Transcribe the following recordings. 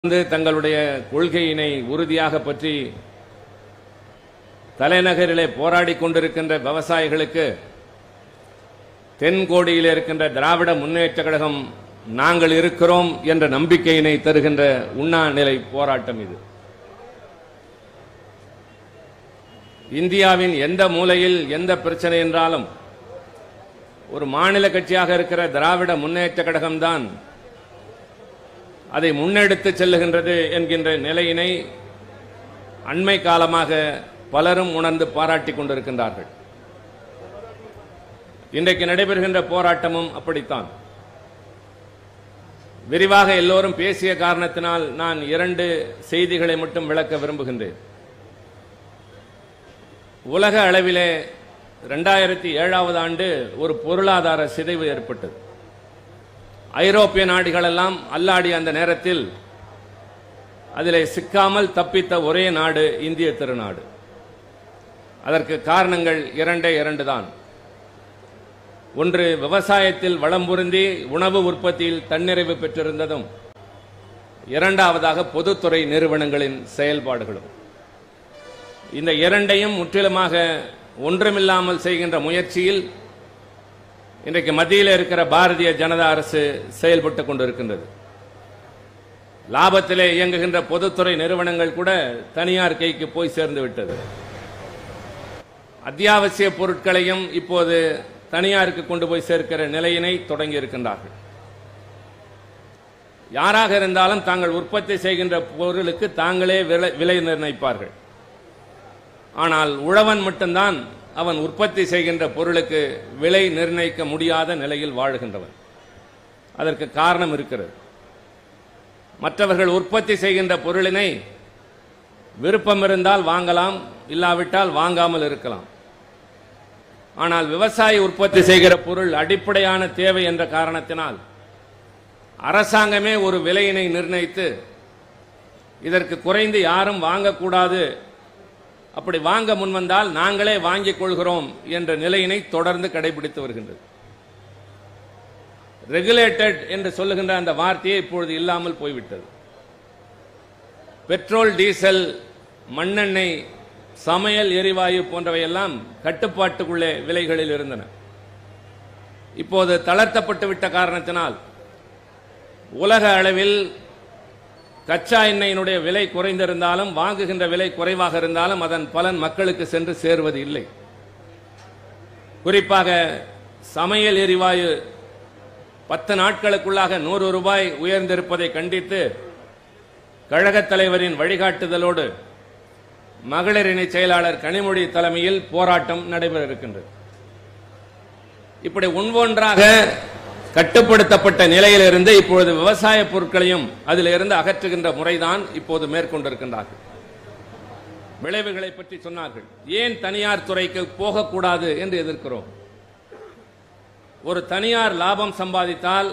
வந்து தங்களுடைய கொள்கையினை உறுதியாக பற்றி தலைநகரிலே போராடி கொண்டிருக்கின்ற விவசாயிகளுக்கு தென்கோடியில் இருக்கின்ற திராவிட முன்னேற்ற கழகம் நாங்கள் இருக்கிறோம் என்ற நம்பிக்கையினை தருகின்ற உண்ணாநிலை போராட்டம் இது இந்தியாவின் எந்த மூலையில் எந்த பிரச்சனை என்றாலும் ஒரு மாநில கட்சியாக இருக்கிற திராவிட முன்னேற்ற கழகம்தான் அதை முன்னெடுத்து செல்லுகின்றது என்கின்ற நிலையினை அண்மை காலமாக பலரும் உணர்ந்து பாராட்டிக் கொண்டிருக்கின்றார்கள் இன்றைக்கு நடைபெறுகின்ற போராட்டமும் அப்படித்தான் விரிவாக எல்லோரும் பேசிய காரணத்தினால் நான் இரண்டு செய்திகளை மட்டும் விளக்க விரும்புகின்றேன் உலக அளவிலே இரண்டாயிரத்தி ஏழாவது ஆண்டு ஒரு பொருளாதார சிதைவு ஏற்பட்டது ஐரோப்பிய நாடுகளெல்லாம் அல்லாடிய அந்த நேரத்தில் அதிலே சிக்காமல் தப்பித்த ஒரே நாடு இந்திய திருநாடு அதற்கு காரணங்கள் இரண்டே இரண்டு தான் ஒன்று விவசாயத்தில் வளம் பொருந்தி உணவு உற்பத்தியில் தன்னிறைவு பெற்றிருந்ததும் இரண்டாவதாக பொதுத்துறை நிறுவனங்களின் செயல்பாடுகளும் இந்த இரண்டையும் முற்றிலுமாக ஒன்றுமில்லாமல் செய்கின்ற முயற்சியில் இன்றைக்கு மத்தியில் இருக்கிற பாரதிய ஜனதா அரசு செயல்பட்டு கொண்டிருக்கின்றது லாபத்திலே இயங்குகின்ற பொதுத்துறை நிறுவனங்கள் கூட தனியார் கைக்கு போய் சேர்ந்து விட்டது அத்தியாவசிய பொருட்களையும் இப்போது தனியாருக்கு கொண்டு போய் சேர்க்கிற நிலையினை தொடங்கி இருக்கின்றார்கள் யாராக இருந்தாலும் தாங்கள் உற்பத்தி செய்கின்ற பொருளுக்கு தாங்களே விலை விலை நிர்ணயிப்பார்கள் ஆனால் உழவன் மட்டும்தான் அவன் உற்பத்தி செய்கின்ற பொருளுக்கு விலை நிர்ணயிக்க முடியாத நிலையில் வாழுகின்றவன் அதற்கு காரணம் இருக்கிறது மற்றவர்கள் உற்பத்தி செய்கின்ற பொருளினை விருப்பம் இருந்தால் வாங்கலாம் இல்லாவிட்டால் வாங்காமல் இருக்கலாம் ஆனால் விவசாயி உற்பத்தி செய்கிற பொருள் அடிப்படையான தேவை என்ற காரணத்தினால் அரசாங்கமே ஒரு விலையினை நிர்ணயித்து இதற்கு குறைந்து யாரும் வாங்கக்கூடாது அப்படி வாங்க முன்வந்தால் நாங்களே வாங்கிக் கொள்கிறோம் என்ற நிலையினை தொடர்ந்து கடைபிடித்து வருகின்றது ரெகுலேட்டட் என்று சொல்லுகின்ற அந்த வார்த்தையே இப்பொழுது இல்லாமல் போய்விட்டது பெட்ரோல் டீசல் மண்ணெண்ணெய் சமையல் எரிவாயு போன்றவையெல்லாம் கட்டுப்பாட்டுக்குள்ளே விலைகளில் இருந்தன இப்போது தளர்த்தப்பட்டு விட்ட காரணத்தினால் உலக அளவில் கச்சா எண்ணெயினுடைய விலை குறைந்திருந்தாலும் வாங்குகின்ற விலை குறைவாக இருந்தாலும் அதன் பலன் மக்களுக்கு சென்று சேருவது இல்லை குறிப்பாக சமையல் எரிவாயு பத்து நாட்களுக்குள்ளாக நூறு ரூபாய் உயர்ந்திருப்பதை கண்டித்து கழகத் தலைவரின் வழிகாட்டுதலோடு மகளிர் இணை செயலாளர் கனிமொழி தலைமையில் போராட்டம் நடைபெற இருக்கின்றது இப்படி ஒன்றொன்றாக கட்டுப்படுத்தப்பட்ட நிலையிலிருந்து இப்பொழுது விவசாய பொருட்களையும் அதிலிருந்து அகற்றுகின்ற முறைதான் இப்போது மேற்கொண்டிருக்கின்றார்கள் விளைவுகளை பற்றி சொன்னார்கள் ஏன் தனியார் துறைக்கு போகக்கூடாது என்று எதிர்க்கிறோம் ஒரு தனியார் லாபம் சம்பாதித்தால்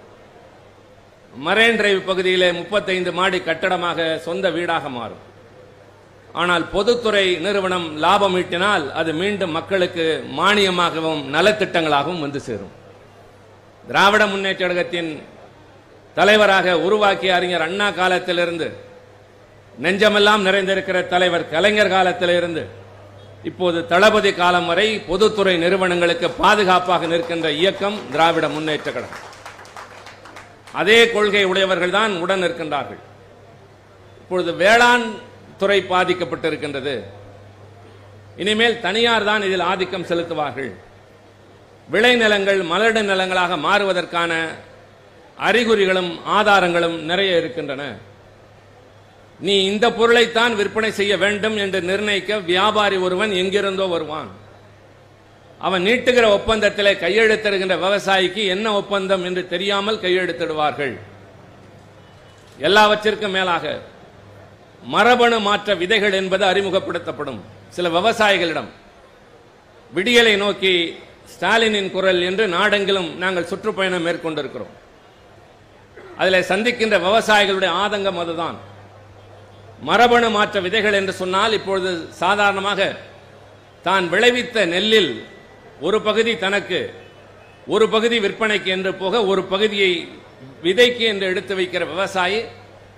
மரேன் டிரைவ் பகுதியிலே முப்பத்தைந்து மாடி கட்டடமாக சொந்த வீடாக மாறும் ஆனால் பொதுத்துறை நிறுவனம் லாபம் ஈட்டினால் அது மீண்டும் மக்களுக்கு மானியமாகவும் நலத்திட்டங்களாகவும் வந்து சேரும் திராவிட முன்னேற்ற கழகத்தின் தலைவராக உருவாக்கிய அறிஞர் அண்ணா காலத்திலிருந்து நெஞ்சமெல்லாம் நிறைந்திருக்கிற தலைவர் கலைஞர் காலத்திலிருந்து இப்போது தளபதி காலம் வரை பொதுத்துறை நிறுவனங்களுக்கு பாதுகாப்பாக நிற்கின்ற இயக்கம் திராவிட முன்னேற்ற கழகம் அதே கொள்கை உடையவர்கள் தான் உடன் இருக்கின்றார்கள் இப்பொழுது வேளாண் துறை பாதிக்கப்பட்டிருக்கின்றது இனிமேல் தனியார் தான் இதில் ஆதிக்கம் செலுத்துவார்கள் விளைநிலங்கள் மலடு நிலங்களாக மாறுவதற்கான அறிகுறிகளும் ஆதாரங்களும் நிறைய இருக்கின்றன நீ இந்த பொருளைத்தான் விற்பனை செய்ய வேண்டும் என்று நிர்ணயிக்க வியாபாரி ஒருவன் எங்கிருந்தோ வருவான் அவன் நீட்டுகிற ஒப்பந்தத்திலே கையெழுத்திடுகின்ற விவசாயிக்கு என்ன ஒப்பந்தம் என்று தெரியாமல் கையெழுத்திடுவார்கள் எல்லாவற்றிற்கும் மேலாக மரபணு மாற்ற விதைகள் என்பது அறிமுகப்படுத்தப்படும் சில விவசாயிகளிடம் விடியலை நோக்கி ஸ்டாலினின் குரல் என்று நாடெங்கிலும் நாங்கள் சுற்றுப்பயணம் மேற்கொண்டிருக்கிறோம் அதில் சந்திக்கின்ற விவசாயிகளுடைய ஆதங்கம் அதுதான் மரபணு மாற்ற விதைகள் என்று சொன்னால் இப்பொழுது சாதாரணமாக தான் விளைவித்த நெல்லில் ஒரு பகுதி தனக்கு ஒரு பகுதி விற்பனைக்கு என்று போக ஒரு பகுதியை விதைக்கு என்று எடுத்து வைக்கிற விவசாயி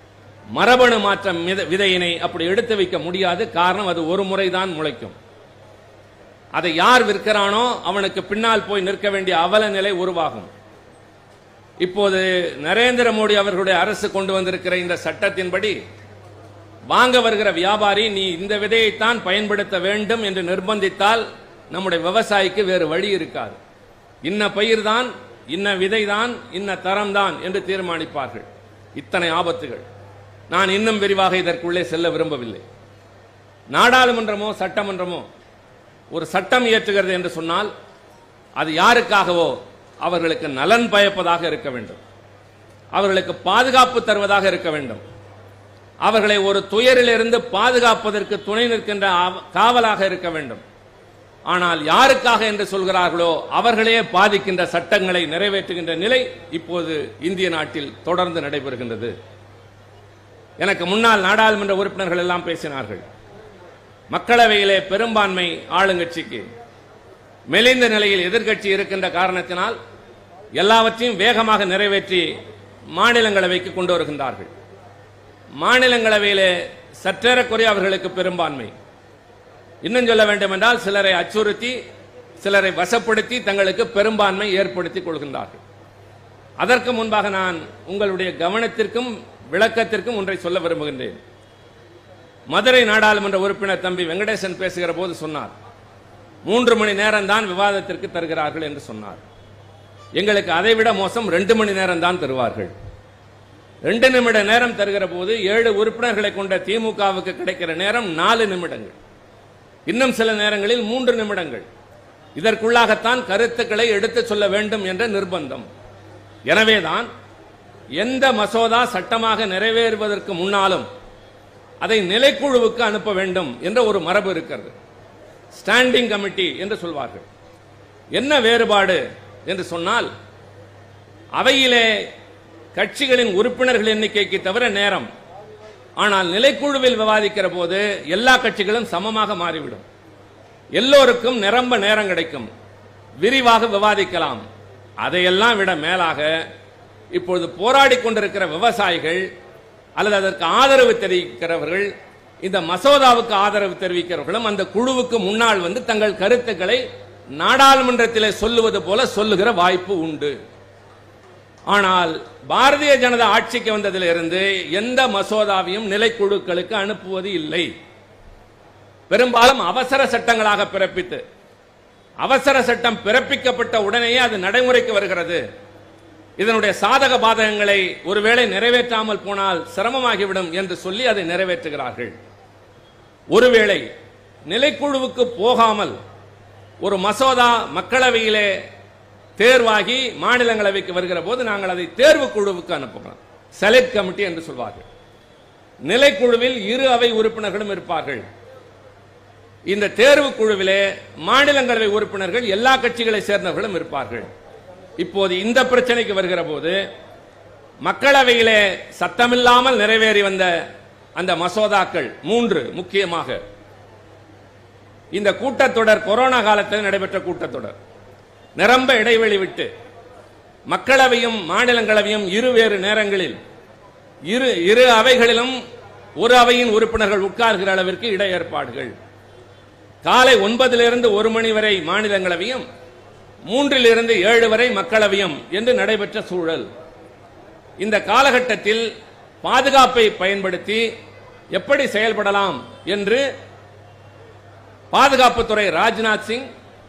மரபணு மாற்றம் மித- விதையினை அப்படி எடுத்து வைக்க முடியாது காரணம் அது ஒரு முறைதான் முளைக்கும் அதை யார் விற்கிறானோ அவனுக்கு பின்னால் போய் நிற்க வேண்டிய அவல நிலை உருவாகும் இப்போது நரேந்திர மோடி அவர்களுடைய அரசு கொண்டு வந்திருக்கிற இந்த சட்டத்தின்படி வாங்க வருகிற வியாபாரி நீ இந்த விதையைத்தான் பயன்படுத்த வேண்டும் என்று நிர்பந்தித்தால் நம்முடைய விவசாயிக்கு வேறு வழி இருக்காது இன்ன பயிர்தான் இன்ன விதைதான் இன்ன தரம்தான் என்று தீர்மானிப்பார்கள் இத்தனை ஆபத்துகள் நான் இன்னும் விரிவாக இதற்குள்ளே செல்ல விரும்பவில்லை நாடாளுமன்றமோ சட்டமன்றமோ ஒரு சட்டம் இயற்றுகிறது என்று சொன்னால் அது யாருக்காகவோ அவர்களுக்கு நலன் பயப்பதாக இருக்க வேண்டும் அவர்களுக்கு பாதுகாப்பு தருவதாக இருக்க வேண்டும் அவர்களை ஒரு துயரிலிருந்து பாதுகாப்பதற்கு துணை நிற்கின்ற ஆவ- காவலாக இருக்க வேண்டும் ஆனால் யாருக்காக என்று சொல்கிறார்களோ அவர்களே பாதிக்கின்ற சட்டங்களை நிறைவேற்றுகின்ற நிலை இப்போது இந்திய நாட்டில் தொடர்ந்து நடைபெறுகின்றது எனக்கு முன்னால் நாடாளுமன்ற உறுப்பினர்கள் எல்லாம் பேசினார்கள் மக்களவையிலே பெரும்பான்மை ஆளுங்கட்சிக்கு மெலிந்த நிலையில் எதிர்க்கட்சி இருக்கின்ற காரணத்தினால் எல்லாவற்றையும் வேகமாக நிறைவேற்றி மாநிலங்களவைக்கு கொண்டு வருகின்றார்கள் மாநிலங்களவையிலே சற்றேறக்குறைய அவர்களுக்கு பெரும்பான்மை இன்னும் சொல்ல வேண்டும் என்றால் சிலரை அச்சுறுத்தி சிலரை வசப்படுத்தி தங்களுக்கு பெரும்பான்மை ஏற்படுத்திக் கொள்கின்றார்கள் அதற்கு முன்பாக நான் உங்களுடைய கவனத்திற்கும் விளக்கத்திற்கும் ஒன்றை சொல்ல விரும்புகின்றேன் மதுரை நாடாளுமன்ற உறுப்பினர் தம்பி வெங்கடேசன் பேசுகிற போது சொன்னார் மூன்று மணி நேரம் தான் விவாதத்திற்கு தருகிறார்கள் என்று சொன்னார் எங்களுக்கு அதைவிட மோசம் ரெண்டு மணி நேரம் தான் தருவார்கள் ரெண்டு நிமிட நேரம் தருகிற போது ஏழு உறுப்பினர்களை கொண்ட திமுகவுக்கு கிடைக்கிற நேரம் நாலு நிமிடங்கள் இன்னும் சில நேரங்களில் மூன்று நிமிடங்கள் இதற்குள்ளாகத்தான் கருத்துக்களை எடுத்துச் சொல்ல வேண்டும் என்ற நிர்பந்தம் எனவேதான் எந்த மசோதா சட்டமாக நிறைவேறுவதற்கு முன்னாலும் அதை நிலைக்குழுவுக்கு அனுப்ப வேண்டும் என்ற ஒரு மரபு இருக்கிறது ஸ்டாண்டிங் கமிட்டி என்று சொல்வார்கள் என்ன வேறுபாடு என்று சொன்னால் அவையிலே கட்சிகளின் உறுப்பினர்கள் எண்ணிக்கைக்கு தவிர நேரம் ஆனால் நிலைக்குழுவில் விவாதிக்கிற போது எல்லா கட்சிகளும் சமமாக மாறிவிடும் எல்லோருக்கும் நிரம்ப நேரம் கிடைக்கும் விரிவாக விவாதிக்கலாம் அதையெல்லாம் விட மேலாக இப்பொழுது போராடி கொண்டிருக்கிற விவசாயிகள் அல்லது அதற்கு ஆதரவு தெரிவிக்கிறவர்கள் இந்த மசோதாவுக்கு ஆதரவு தெரிவிக்கிறவர்களும் அந்த குழுவுக்கு முன்னால் வந்து தங்கள் கருத்துக்களை நாடாளுமன்றத்திலே சொல்லுவது போல சொல்லுகிற வாய்ப்பு உண்டு ஆனால் பாரதிய ஜனதா ஆட்சிக்கு வந்ததிலிருந்து எந்த மசோதாவையும் நிலைக்குழுக்களுக்கு அனுப்புவது இல்லை பெரும்பாலும் அவசர சட்டங்களாக பிறப்பித்து அவசர சட்டம் பிறப்பிக்கப்பட்ட உடனேயே அது நடைமுறைக்கு வருகிறது இதனுடைய சாதக பாதகங்களை ஒருவேளை நிறைவேற்றாமல் போனால் சிரமமாகிவிடும் என்று சொல்லி அதை நிறைவேற்றுகிறார்கள் ஒருவேளை நிலைக்குழுவுக்கு போகாமல் ஒரு மசோதா மக்களவையிலே தேர்வாகி மாநிலங்களவைக்கு வருகிற போது நாங்கள் அதை தேர்வு குழுவுக்கு அனுப்புகிறோம் செலக்ட் கமிட்டி என்று சொல்வார்கள் நிலைக்குழுவில் இரு அவை உறுப்பினர்களும் இருப்பார்கள் இந்த தேர்வு குழுவிலே மாநிலங்களவை உறுப்பினர்கள் எல்லா கட்சிகளை சேர்ந்தவர்களும் இருப்பார்கள் இப்போது இந்த பிரச்சனைக்கு வருகிற போது மக்களவையிலே சத்தமில்லாமல் நிறைவேறி வந்த அந்த மசோதாக்கள் மூன்று முக்கியமாக இந்த கூட்டத்தொடர் கொரோனா காலத்தில் நடைபெற்ற கூட்டத்தொடர் நிரம்ப இடைவெளி விட்டு மக்களவையும் மாநிலங்களவையும் இருவேறு நேரங்களில் இரு இரு அவைகளிலும் ஒரு அவையின் உறுப்பினர்கள் உட்கார்கிற அளவிற்கு இட ஏற்பாடுகள் காலை ஒன்பதிலிருந்து ஒரு மணி வரை மாநிலங்களவையும் மூன்றிலிருந்து ஏழு வரை மக்களவையும் என்று நடைபெற்ற சூழல் இந்த காலகட்டத்தில் பாதுகாப்பை பயன்படுத்தி எப்படி செயல்படலாம் என்று பாதுகாப்புத்துறை ராஜ்நாத் சிங்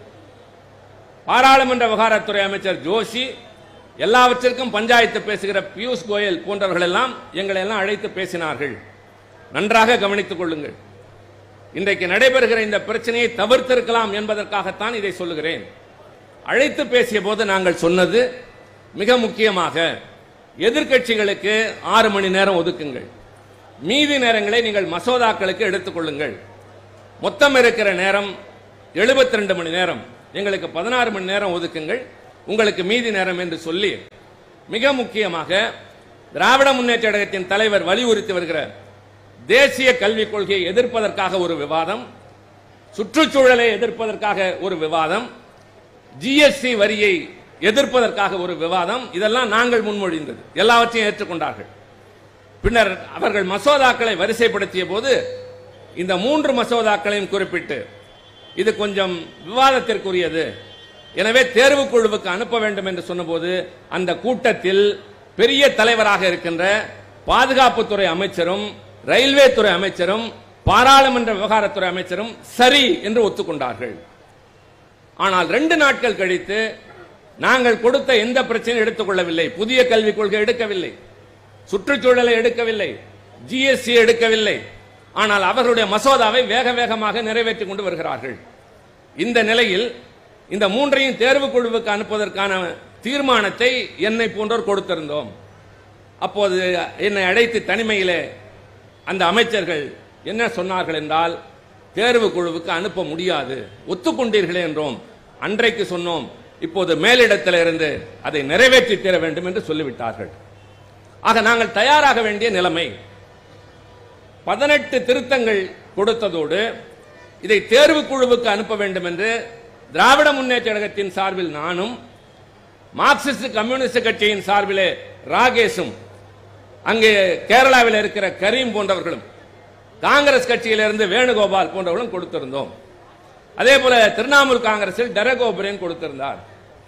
பாராளுமன்ற விவகாரத்துறை அமைச்சர் ஜோஷி எல்லாவற்றிற்கும் பஞ்சாயத்து பேசுகிற பியூஷ் கோயல் போன்றவர்கள் எல்லாம் எங்களை எல்லாம் அழைத்து பேசினார்கள் நன்றாக கவனித்துக் கொள்ளுங்கள் இன்றைக்கு நடைபெறுகிற இந்த பிரச்சனையை தவிர்த்திருக்கலாம் என்பதற்காகத்தான் இதை சொல்லுகிறேன் அழைத்து பேசிய போது நாங்கள் சொன்னது மிக முக்கியமாக எதிர்க்கட்சிகளுக்கு ஆறு மணி நேரம் ஒதுக்குங்கள் மீதி நேரங்களை நீங்கள் மசோதாக்களுக்கு எடுத்துக்கொள்ளுங்கள் மொத்தம் இருக்கிற நேரம் 72 மணி நேரம் எங்களுக்கு பதினாறு மணி நேரம் ஒதுக்குங்கள் உங்களுக்கு மீதி நேரம் என்று சொல்லி மிக முக்கியமாக திராவிட முன்னேற்ற கழகத்தின் தலைவர் வலியுறுத்தி வருகிற தேசிய கல்விக் கொள்கையை எதிர்ப்பதற்காக ஒரு விவாதம் சுற்றுச்சூழலை எதிர்ப்பதற்காக ஒரு விவாதம் ஜிஎஸ்டி வரியை எதிர்ப்பதற்காக ஒரு விவாதம் இதெல்லாம் நாங்கள் முன்மொழிந்தது எல்லாவற்றையும் ஏற்றுக்கொண்டார்கள் பின்னர் அவர்கள் மசோதாக்களை வரிசைப்படுத்திய போது இந்த மூன்று மசோதாக்களையும் குறிப்பிட்டு இது கொஞ்சம் விவாதத்திற்குரியது எனவே தேர்வுக் குழுவுக்கு அனுப்ப வேண்டும் என்று சொன்னபோது அந்த கூட்டத்தில் பெரிய தலைவராக இருக்கின்ற பாதுகாப்புத்துறை அமைச்சரும் ரயில்வே துறை அமைச்சரும் பாராளுமன்ற விவகாரத்துறை அமைச்சரும் சரி என்று ஒத்துக்கொண்டார்கள் ஆனால் ரெண்டு நாட்கள் கழித்து நாங்கள் கொடுத்த எந்த பிரச்சனையும் எடுத்துக்கொள்ளவில்லை புதிய கல்விக் கொள்கை எடுக்கவில்லை சுற்றுச்சூழலை எடுக்கவில்லை ஜிஎஸ்டி எடுக்கவில்லை ஆனால் அவர்களுடைய மசோதாவை வேக வேகமாக நிறைவேற்றிக் கொண்டு வருகிறார்கள் இந்த நிலையில் இந்த மூன்றையும் தேர்வு குழுவுக்கு அனுப்புவதற்கான தீர்மானத்தை என்னை போன்றோர் கொடுத்திருந்தோம் அப்போது என்னை அழைத்து தனிமையிலே அந்த அமைச்சர்கள் என்ன சொன்னார்கள் என்றால் தேர்வு குழுவுக்கு அனுப்ப முடியாது ஒத்துக்கொண்டீர்களே என்றோம் அன்றைக்கு சொன்னோம் இப்போது மேலிடத்தில் இருந்து அதை நிறைவேற்றி தர வேண்டும் என்று சொல்லிவிட்டார்கள் ஆக நாங்கள் தயாராக வேண்டிய நிலைமை பதினெட்டு திருத்தங்கள் கொடுத்ததோடு இதை தேர்வு குழுவுக்கு அனுப்ப வேண்டும் என்று திராவிட முன்னேற்ற கழகத்தின் சார்பில் நானும் மார்க்சிஸ்ட் கம்யூனிஸ்ட் கட்சியின் சார்பிலே ராகேஷும் அங்கே கேரளாவில் இருக்கிற கரீம் போன்றவர்களும் காங்கிரஸ் கட்சியிலிருந்து வேணுகோபால் போன்றவர்களும் கொடுத்திருந்தோம் அதே போல திரிணாமுல் காங்கிரஸில் டெரகோபுரேன் கொடுத்திருந்தார்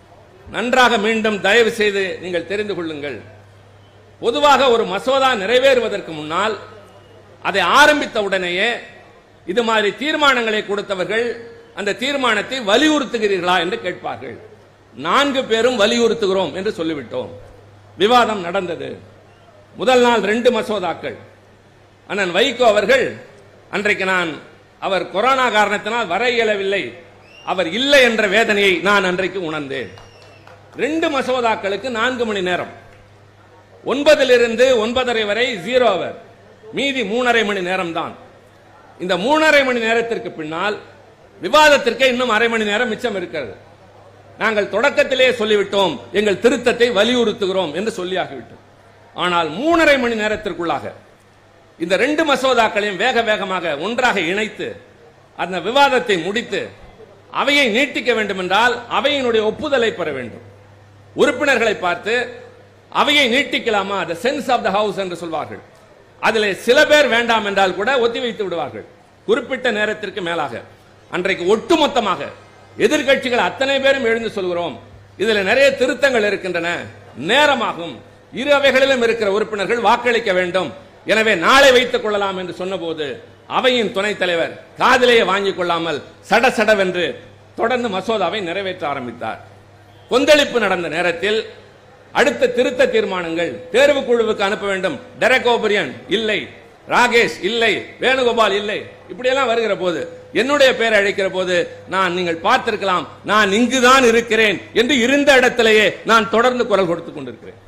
நன்றாக மீண்டும் தயவு செய்து நீங்கள் தெரிந்து கொள்ளுங்கள் பொதுவாக ஒரு மசோதா நிறைவேறுவதற்கு முன்னால் அதை ஆரம்பித்த உடனேயே இது மாதிரி தீர்மானங்களை கொடுத்தவர்கள் அந்த தீர்மானத்தை வலியுறுத்துகிறீர்களா என்று கேட்பார்கள் நான்கு பேரும் வலியுறுத்துகிறோம் என்று சொல்லிவிட்டோம் விவாதம் நடந்தது முதல் நாள் ரெண்டு மசோதாக்கள் அண்ணன் வைகோ அவர்கள் அன்றைக்கு நான் அவர் கொரோனா காரணத்தினால் வர இயலவில்லை அவர் இல்லை என்ற வேதனையை நான் அன்றைக்கு உணர்ந்தேன் ரெண்டு மசோதாக்களுக்கு நான்கு மணி நேரம் ஒன்பதிலிருந்து ஒன்பதரை வரை ஜீரோ அவர் மீதி மூணரை மணி நேரம் தான் இந்த மூணரை மணி நேரத்திற்கு பின்னால் விவாதத்திற்கு இன்னும் அரை மணி நேரம் மிச்சம் இருக்கிறது நாங்கள் தொடக்கத்திலே சொல்லிவிட்டோம் எங்கள் திருத்தத்தை வலியுறுத்துகிறோம் என்று சொல்லியாகிவிட்டோம் ஆனால் மூணரை மணி நேரத்திற்குள்ளாக இந்த ரெண்டு மசோதாக்களையும் வேக வேகமாக ஒன்றாக இணைத்து அந்த விவாதத்தை முடித்து அவையை நீட்டிக்க வேண்டும் என்றால் அவையினுடைய ஒப்புதலை பெற வேண்டும் உறுப்பினர்களை பார்த்து அவையை நீட்டிக்கலாமா the sense of the house என்று சொல்வார்கள் அதில் சில பேர் வேண்டாம் என்றால் கூட ஒத்தி வைத்து விடுவார்கள் குறிப்பிட்ட நேரத்திற்கு மேலாக அன்றைக்கு ஒட்டுமொத்தமாக எதிர்க்கட்சிகள் அத்தனை பேரும் எழுந்து சொல்கிறோம் இதுல நிறைய திருத்தங்கள் இருக்கின்றன நேரமாகும் இரு அவைகளிலும் இருக்கிற உறுப்பினர்கள் வாக்களிக்க வேண்டும் எனவே நாளை வைத்துக் கொள்ளலாம் என்று சொன்னபோது அவையின் துணைத் தலைவர் காதிலேயே வாங்கிக் கொள்ளாமல் சட சடவென்று தொடர்ந்து மசோதாவை நிறைவேற்ற ஆரம்பித்தார் கொந்தளிப்பு நடந்த நேரத்தில் அடுத்த திருத்த தீர்மானங்கள் தேர்வு குழுவுக்கு அனுப்ப வேண்டும் டெரக் ஓபரியன் இல்லை ராகேஷ் இல்லை வேணுகோபால் இல்லை இப்படியெல்லாம் வருகிற போது என்னுடைய பெயரை அழைக்கிற போது நான் நீங்கள் பார்த்திருக்கலாம் நான் இங்குதான் இருக்கிறேன் என்று இருந்த இடத்திலேயே நான் தொடர்ந்து குரல் கொடுத்துக் கொண்டிருக்கிறேன்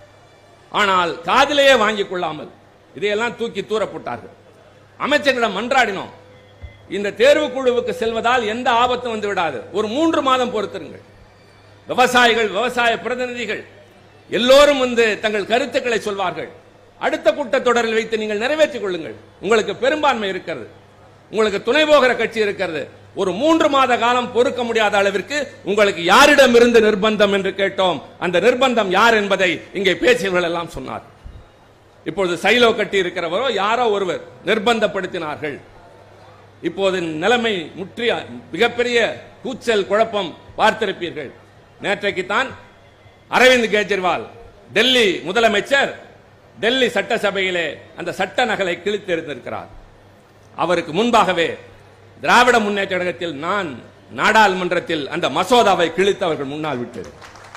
ஆனால் காதிலேயே வாங்கிக் கொள்ளாமல் இதையெல்லாம் தூக்கி தூர போட்டார்கள் அமைச்சரிடம் மன்றாடினோம் இந்த தேர்வு குழுவுக்கு செல்வதால் எந்த ஆபத்தும் வந்து விடாது ஒரு மூன்று மாதம் பொறுத்திருங்கள் விவசாயிகள் விவசாய பிரதிநிதிகள் எல்லோரும் வந்து தங்கள் கருத்துக்களை சொல்வார்கள் அடுத்த கூட்டத்தொடரில் வைத்து நீங்கள் நிறைவேற்றிக் கொள்ளுங்கள் உங்களுக்கு பெரும்பான்மை இருக்கிறது உங்களுக்கு துணை போகிற கட்சி இருக்கிறது ஒரு மூன்று மாத காலம் பொறுக்க முடியாத அளவிற்கு உங்களுக்கு யாரிடம் இருந்து நிர்பந்தம் என்று கேட்டோம் அந்த நிர்பந்தம் யார் என்பதை இங்கே பேசியவர்கள் எல்லாம் சொன்னார் இப்பொழுது சைலோ கட்டி இருக்கிறவரோ யாரோ ஒருவர் நிர்பந்தப்படுத்தினார்கள் இப்போது நிலைமை முற்றிய மிகப்பெரிய கூச்சல் குழப்பம் பார்த்திருப்பீர்கள் நேற்றைக்குத்தான் அரவிந்த் கெஜ்ரிவால் டெல்லி முதலமைச்சர் டெல்லி சட்டசபையிலே அந்த சட்ட நகலை கிழித்தெறிந்திருக்கிறார் அவருக்கு முன்பாகவே திராவிட முன்னேற்ற கழகத்தில் நான் நாடாளுமன்றத்தில் அந்த மசோதாவை கிழித்து அவர்கள் முன்னால் விட்டது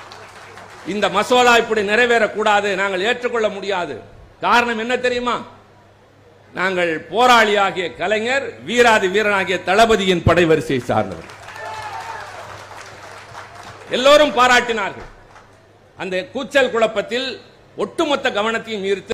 இந்த மசோதா இப்படி நிறைவேறக்கூடாது நாங்கள் ஏற்றுக்கொள்ள முடியாது காரணம் என்ன தெரியுமா நாங்கள் போராளியாகிய கலைஞர் வீராதி வீரனாகிய தளபதியின் படை வரிசையை சார்ந்தவர் எல்லோரும் பாராட்டினார்கள் அந்த கூச்சல் குழப்பத்தில் ஒட்டுமொத்த கவனத்தையும் ஈர்த்து